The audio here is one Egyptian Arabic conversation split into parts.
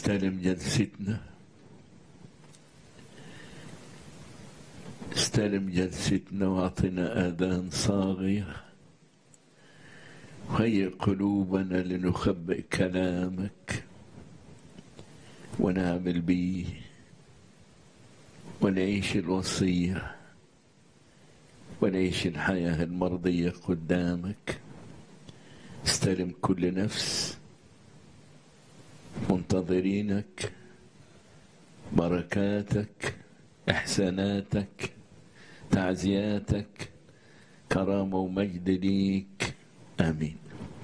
استلم جلستنا استلم جلستنا واعطنا آذان صاغية وهيئ قلوبنا لنخبئ كلامك ونعمل به ونعيش الوصية ونعيش الحياة المرضية قدامك استلم كل نفس منتظرينك بركاتك احساناتك تعزياتك كرامه ومجد ليك امين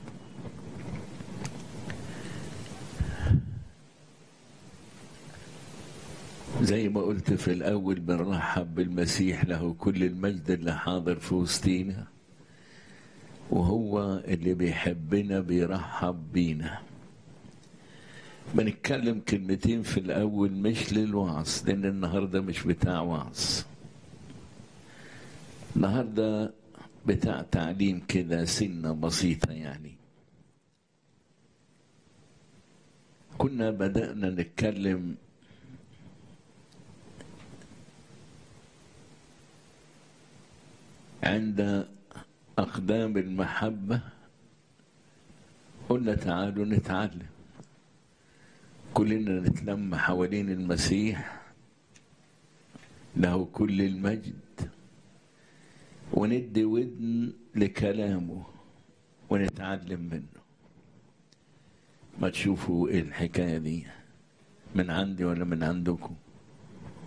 زي ما قلت في الاول بنرحب بالمسيح له كل المجد اللي حاضر في وسطينا وهو اللي بيحبنا بيرحب بينا بنتكلم كلمتين في الأول مش للوعظ لأن النهاردة مش بتاع وعظ النهاردة بتاع تعليم كده سنة بسيطة يعني كنا بدأنا نتكلم عند أقدام المحبة قلنا تعالوا نتعلم كلنا نتلم حوالين المسيح له كل المجد وندي ودن لكلامه ونتعلم منه ما تشوفوا ايه الحكايه دي من عندي ولا من عندكم